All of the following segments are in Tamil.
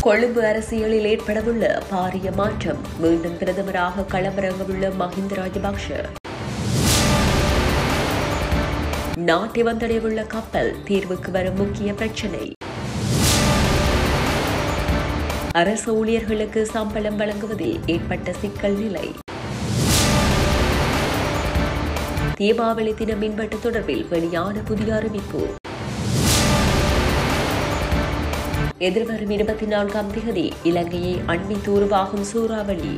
கொழும்பு அரசியலில் ஏற்படவுள்ள பாரிய மாற்றம் மீண்டும் பிரதமராக களமிறங்கவுள்ள மஹிந்த ராஜபக்ஷ நாட்டை வந்தடையவுள்ள கப்பல் தீர்வுக்கு வரும் முக்கிய பிரச்சினை அரசு ஊழியர்களுக்கு சம்பளம் வழங்குவதில் ஏற்பட்ட சிக்கல் நிலை தீபாவளி தின மின்வெட்டு தொடர்பில் வெளியான புதிய அறிவிப்பு எதிர்வரும் இருபத்தி நான்காம் தேதி இலங்கையை அண்மை தூர்வாகும் சூறாவளி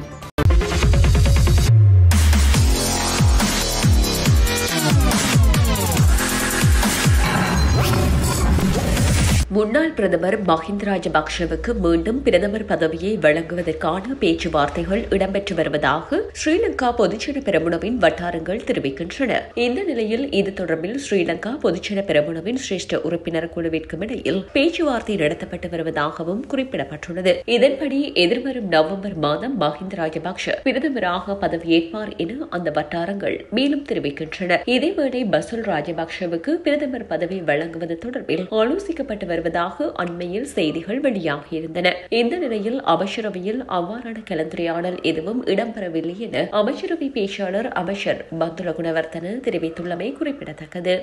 முன்னாள் பிரதமர் மஹிந்த ராஜபக்ஷவுக்கு மீண்டும் பிரதமர் பதவியை வழங்குவதற்கான பேச்சுவார்த்தைகள் இடம்பெற்று வருவதாக ஸ்ரீலங்கா பொதுச்சன பெரமுனவின் வட்டாரங்கள் தெரிவிக்கின்றன இந்த நிலையில் இது தொடர்பில் ஸ்ரீலங்கா பொதுச்சன பெரமுனவின் சிரேஷ்ட உறுப்பினர் குழுவிற்கும் இடையில் பேச்சுவார்த்தை நடத்தப்பட்டு வருவதாகவும் குறிப்பிடப்பட்டுள்ளது இதன்படி எதிர்வரும் நவம்பர் மாதம் மஹிந்த ராஜபக்ஷ பிரதமராக பதவியேற்பார் என அந்த வட்டாரங்கள் மேலும் தெரிவிக்கின்றன இதேவேளை பசுல் ராஜபக்ஷவுக்கு பிரதமர் பதவி வழங்குவது தொடர்பில் ஆலோசிக்கப்பட்டு வருவதாக அண்மையில் செய்திகள் வெளியாகியிருந்தன இந்த நிலையில் அமைச்சரவையில் அவ்வாறான கலந்துரையாடல் எதுவும் இடம்பெறவில்லை என அமைச்சரவை பேச்சாளர் அமைச்சர் பந்துல குணவர்த்தன தெரிவித்துள்ளமை குறிப்பிடத்தக்கது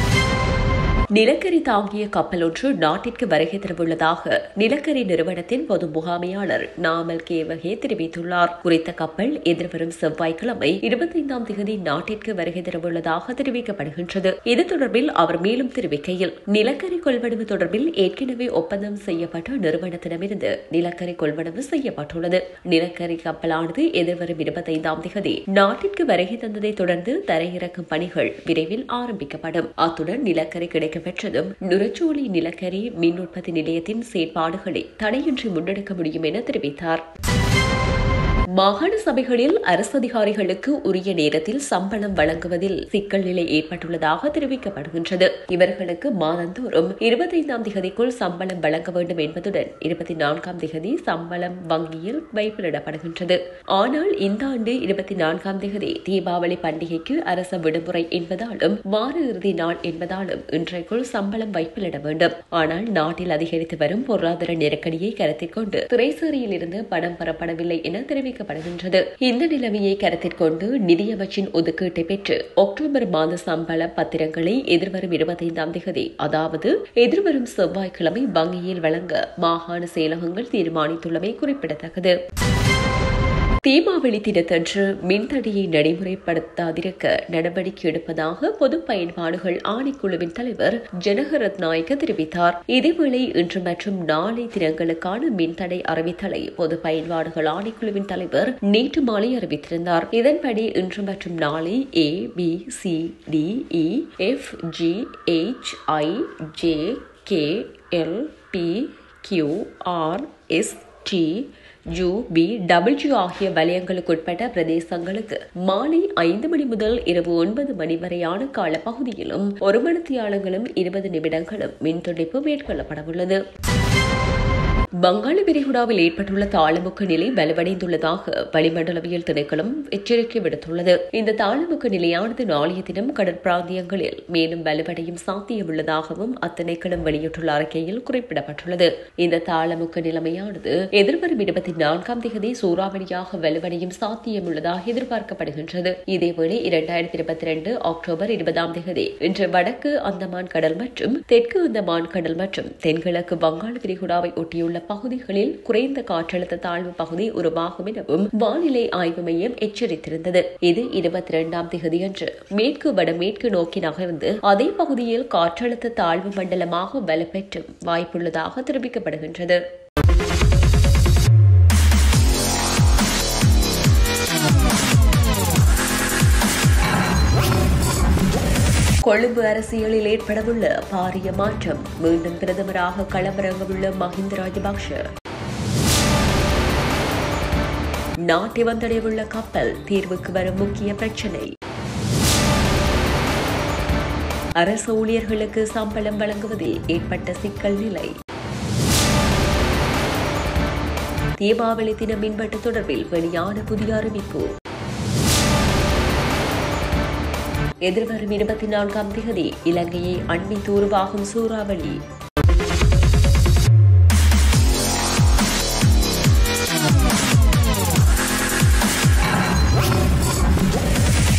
நிலக்கரி தாங்கிய கப்பல் ஒன்று நாட்டிற்கு வருகை தரவுள்ளதாக நிலக்கரி நிறுவனத்தின் பொது முகாமையாளர் நாமல் கேவகே தெரிவித்துள்ளார் குறித்த கப்பல் எதிர்வரும் செவ்வாய்க்கிழமை இருபத்தைந்தாம் தேதி நாட்டிற்கு வருகை தரவுள்ளதாக தெரிவிக்கப்படுகின்றது இது தொடர்பில் அவர் மேலும் தெரிவிக்கையில் நிலக்கரி கொள்வனவு தொடர்பில் ஏற்கனவே ஒப்பந்தம் செய்யப்பட்ட நிறுவனத்திடமிருந்து நிலக்கரி கொள்வனவு செய்யப்பட்டுள்ளது நிலக்கரி கப்பலானது எதிர்வரும் இருபத்தைந்தாம் தேதி நாட்டிற்கு வருகை தந்ததை தொடர்ந்து தரையிறக்கும் பணிகள் விரைவில் ஆரம்பிக்கப்படும் அத்துடன் நிலக்கரி கிடைக்க பெற்றதும் நுரச்சோலை நிலக்கரி மின் உற்பத்தி நிலையத்தின் செயற்பாடுகளை தடையின்றி முன்னெடுக்க முடியும் என தெரிவித்தார் மாகாண சபைகளில் அரசு அதிகாரிகளுக்கு உரிய நேரத்தில் சம்பளம் வழங்குவதில் சிக்கல் நிலை ஏற்பட்டுள்ளதாக தெரிவிக்கப்படுகின்றது இவர்களுக்கு மாதந்தோறும் இருபத்தைந்தாம் திகதிக்குள் சம்பளம் வழங்க வேண்டும் என்பதுடன் இருபத்தி நான்காம் திகதி சம்பளம் வங்கியில் வைப்பிலிடப்படுகின்றது ஆனால் இந்த ஆண்டு இருபத்தி நான்காம் திகதி தீபாவளி பண்டிகைக்கு அரச விடுமுறை என்பதாலும் வார இறுதி நாள் என்பதாலும் இன்றைக்குள் சம்பளம் வைப்பிலிட வேண்டும் ஆனால் நாட்டில் அதிகரித்து வரும் பொருளாதார நெருக்கடியை கருத்தில் கொண்டு திரைசேரியில் இருந்து பணம் பெறப்படவில்லை என தெரிவிக்க தெரிவிக்கப்படுகின்றது இந்த நிலைமையை கருத்தில் கொண்டு நிதியமைச்சின் ஒதுக்கீட்டை பெற்று அக்டோபர் மாத சம்பள பத்திரங்களை எதிர்வரும் இருபத்தைந்தாம் தேதி அதாவது எதிர்வரும் செவ்வாய்க்கிழமை வங்கியில் வழங்க மாகாண செயலகங்கள் தீர்மானித்துள்ளமை குறிப்பிடத்தக்கது தீபாவளி தினத்தன்று மின்தடையை நடைமுறைப்படுத்தாதிருக்க நடவடிக்கை எடுப்பதாக பொது பயன்பாடுகள் ஆணைக்குழுவின் தலைவர் ஜனகரத் நாயக்க தெரிவித்தார் இதேவேளை இன்று மற்றும் நாளை தினங்களுக்கான மின்தடை அறிவித்தலை பொது பயன்பாடுகள் ஆணைக்குழுவின் தலைவர் நேற்று மாலை அறிவித்திருந்தார் இதன்படி இன்று மற்றும் நாளை A B C D E F G H I J K L P Q R S T U P W ஆகிய வலயங்களுக்கு உட்பட்ட பிரதேசங்களுக்கு மாலை ஐந்து மணி முதல் இரவு ஒன்பது மணி வரையான காலப்பகுதியிலும் ஒரு மணித்தியாலங்களும் இருபது நிமிடங்களும் மின் துண்டிப்பு மேற்கொள்ளப்படவுள்ளது வங்காள விரிகுடாவில் ஏற்பட்டுள்ள தாளமுக்க நிலை வலுவடைந்துள்ளதாக வளிமண்டலவியல் திணைக்களம் எச்சரிக்கை விடுத்துள்ளது இந்த தாளமுக்க நிலையானது நாளைய தினம் கடற்பிராந்தியங்களில் மேலும் வலுவடையும் சாத்தியமுள்ளதாகவும் அத்திணைக்களம் வெளியிட்டுள்ள அறிக்கையில் குறிப்பிடப்பட்டுள்ளது இந்த தாளமுக்க நிலைமையானது எதிர்வரும் இருபத்தி நான்காம் தேதி சூறாவளியாக வலுவடையும் சாத்தியமுள்ளதாக எதிர்பார்க்கப்படுகின்றது இதேவேளை இரண்டாயிரத்தி இருபத்தி ரெண்டு அக்டோபர் இருபதாம் தேதி இன்று வடக்கு அந்தமான் கடல் மற்றும் தெற்கு அந்தமான் கடல் மற்றும் தென்கிழக்கு வங்காள விரிகுடாவை ஒட்டியுள்ள பகுதிகளில் குறைந்த காற்றழுத்த தாழ்வு பகுதி உருவாகும் எனவும் வானிலை ஆய்வு மையம் எச்சரித்திருந்தது இது இருபத்தி இரண்டாம் திகதியன்று மேற்கு வடமேற்கு நோக்கி நகர்ந்து அதே பகுதியில் காற்றழுத்த தாழ்வு மண்டலமாக வலுப்பெற்றும் வாய்ப்புள்ளதாக தெரிவிக்கப்படுகின்றது கொழும்பு அரசியலில் ஏற்படவுள்ள பாரிய மாற்றம் மீண்டும் பிரதமராக களமிறங்கவுள்ள மஹிந்த ராஜபக்ஷ நாட்டை வந்தடையவுள்ள கப்பல் தீர்வுக்கு வரும் முக்கிய பிரச்சினை அரசு ஊழியர்களுக்கு சம்பளம் வழங்குவதில் ஏற்பட்ட சிக்கல் நிலை தீபாவளி தின மின்வெட்டு தொடர்பில் வெளியான புதிய அறிவிப்பு எதிர்வரும் இருபத்தி நான்காம் தேதி இலங்கையை அண்மை தூர்வாகும் சூறாவளி